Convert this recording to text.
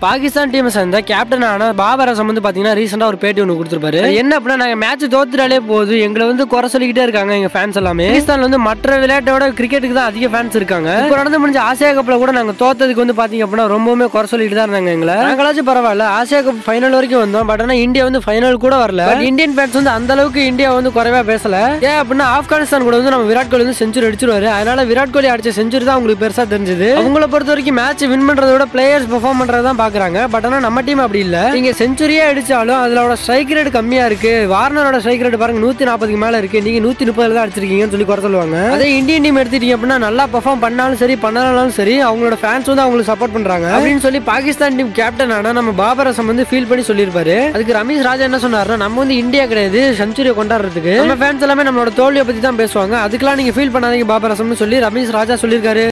Pakistan team சேர்ந்த captain ஆன பாபர் அசம் வந்து பாத்தீங்கன்னா ரீசெண்டா ஒரு பேட்டி ஒன்று கொடுத்துருப்பாரு அது என்ன அப்படின்னா நாங்க மேட்ச் தோத்துட்டாலே போதும் எங்களை வந்து குறை சொல்லிக்கிட்டே இருக்காங்க எங்க ஃபேன்ஸ் எல்லாமே பாகிஸ்தான்ல வந்து மற்ற விளையாட்டோட கிரிக்கெட்டுக்கு தான் அதிக ஃபேன்ஸ் இருக்காங்க இப்போ நடந்து முடிஞ்ச ஆசியா கப்ல கூட நாங்க தோத்ததுக்கு வந்து பாத்தீங்க அப்படின்னா ரொம்பவுமே குறை சொல்லிட்டு தான் இருந்தாங்க எங்களை நாங்களாச்சும் பரவாயில்ல ஆசியா கப் ஃபைனல் வரைக்கும் வந்தோம் பட் ஆனா இந்தியா வந்து ஃபைனல் கூட வரல But இந்தியன் ஃபேன்ஸ் வந்து அந்த அளவுக்கு இந்தியா வந்து குறைவா பேசல ஏன் அப்படின்னா ஆப்கானிஸ்தான் கூட வந்து நம்ம விராட் கோலி வந்து செஞ்சுரி அடிச்சிருவாரு அதனால விராட் கோலி அடிச்ச செஞ்சுரி தான் உங்களுக்கு பெருசா தெரிஞ்சது அவங்கள பொறுத்த வரைக்கும் மேட்ச் வின் பண்றதை விட பிளேயர்ஸ் பெர்ஃபார்ம் பண்றதை தான் பாக்குறாங்க பட் ஆனா நம்ம டீம் அப்படி இல்ல நீங்க செஞ்சுரியே அடிச்சாலும் அதோட ஸ்ட்ரைக் ரேட் கம்மியா இருக்கு வார்னரோட ஸ்ட்ரைக் ரேட் பாருங்க நூத்தி நாற்பதுக்கு மேல இருக்கு நீங்க நூத்தி முப்பதுல தான் அடிச்சிருக்கீங்கன்னு சொல்லி குறை சொல்லுவாங்க அதே இந்தியன் டீம் எடுத்துட்டீங்க அப்படின்னா நல்லா பெர்ஃபார்ம் பண்ணாலும் சரி பண்ணாலும் சரி அவங்களோட ஃபேன்ஸ் வந்து அவங்களுக்கு சப்போர்ட் பண்றாங்க அப்படின்னு சொல்லி பாகிஸ்தான் டீம் கேப்டன் ஆனா நம்ம பாபர் அசம் வந்து ஃபீல் பண்ணி சொல்லியிருப்பாரு அதுக்கு ரமேஷ் ராஜா என்ன சொன்னாருன்னா நம்ம வந்து இந்தியா கிடையாது செஞ்சுரியை கொண்டாடுறதுக்கு நம்ம ஃபேன்ஸ் எல்லாமே நம்மளோட தோல்வியை பத்தி தான் பேசுவாங்க அதுக்கெல்லாம் நீங்க ஃபீல் பண்ணாதீங்க பாபர் அசம்னு சொல்லி ரமேஷ் ராஜா சொல்லியிருக்காரு